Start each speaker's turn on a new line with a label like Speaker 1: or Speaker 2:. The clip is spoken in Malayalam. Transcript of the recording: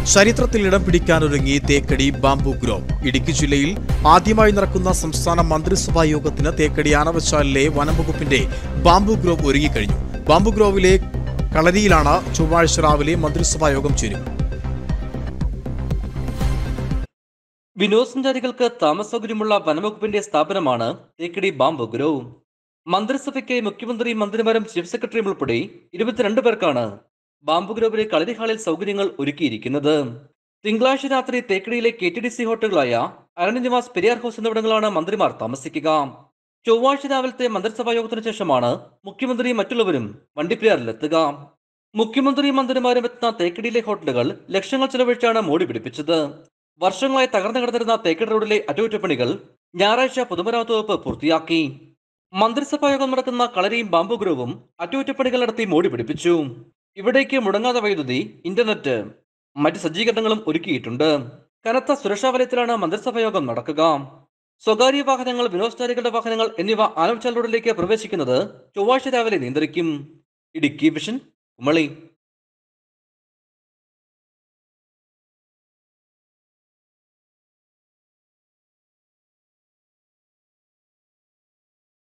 Speaker 1: ചരിത്രത്തിൽ ഇടം പിടിക്കാനൊരുങ്ങി തേക്കടി ബാംബു ഗ്രോവ് ഇടുക്കി ജില്ലയിൽ ആദ്യമായി നടക്കുന്ന സംസ്ഥാന മന്ത്രിസഭാ യോഗത്തിന് തേക്കടി ആനവച്ചാലിലെ വനംവകുപ്പിന്റെ ബാംബു ഗ്രോവ് ഒരുങ്ങിക്കഴിഞ്ഞു ബാംബു ഗ്രോവിലെ കളരിയിലാണ് ചൊവ്വാഴ്ച രാവിലെ മന്ത്രിസഭാ യോഗം ചേരുക
Speaker 2: വിനോദസഞ്ചാരികൾക്ക് താമസ സൗകര്യമുള്ള വനംവകുപ്പിന്റെ സ്ഥാപനമാണ് തേക്കടി ബാംബു ഗ്രോവ് മന്ത്രിസഭയ്ക്ക് മുഖ്യമന്ത്രി മന്ത്രിമാരും ചീഫ് സെക്രട്ടറിയും ഉൾപ്പെടെ ഇരുപത്തിരണ്ട് പേർക്കാണ് ബാംബു ഗ്രോവിലെ കളരി ഹാളിൽ സൗകര്യങ്ങൾ ഒരുക്കിയിരിക്കുന്നത് തിങ്കളാഴ്ച രാത്രി തേക്കടിയിലെ കെ ടി ഡി സി ഹോട്ടലുകളായ അരണി നിവാസ് പെരിയാർ ഹൗസ് എന്നിവിടങ്ങളാണ് മന്ത്രിമാർ താമസിക്കുക ചൊവ്വാഴ്ച രാവിലത്തെ മന്ത്രിസഭാ യോഗത്തിന് ശേഷമാണ് മുഖ്യമന്ത്രിയും മറ്റുള്ളവരും വണ്ടിപ്പെരിയാറിലെത്തുക മുഖ്യമന്ത്രിയും മന്ത്രിമാരും എത്തുന്ന തേക്കടിയിലെ ഹോട്ടലുകൾ ലക്ഷങ്ങൾ ചെലവഴിച്ചാണ് മോടി പിടിപ്പിച്ചത് വർഷങ്ങളായി തകർന്നു കിടന്നിരുന്ന തേക്കടി റോഡിലെ അറ്റകുറ്റപ്പണികൾ ഞായറാഴ്ച പൊതുമരാമത്ത് വകുപ്പ് പൂർത്തിയാക്കി മന്ത്രിസഭാ യോഗം നടക്കുന്ന കളരിയും ബാംബു ഗ്രൂവും അറ്റകുറ്റപ്പണികൾ നടത്തി മോടി പിടിപ്പിച്ചു ഇവിടേക്ക് മുടങ്ങാതെ വൈദ്യുതി ഇന്റർനെറ്റ് മറ്റ് സജ്ജീകരണങ്ങളും ഒരുക്കിയിട്ടുണ്ട് കനത്ത സുരക്ഷാ വലയത്തിലാണ് മന്ത്രിസഭാ യോഗം നടക്കുക സ്വകാര്യ വാഹനങ്ങൾ വിനോദസഞ്ചാരികളുടെ വാഹനങ്ങൾ എന്നിവ ആലംചാൽ റോഡിലേക്ക് പ്രവേശിക്കുന്നത് ചൊവ്വാഴ്ച രാവിലെ നിയന്ത്രിക്കും ഇടുക്കി വിഷൻ കുമളി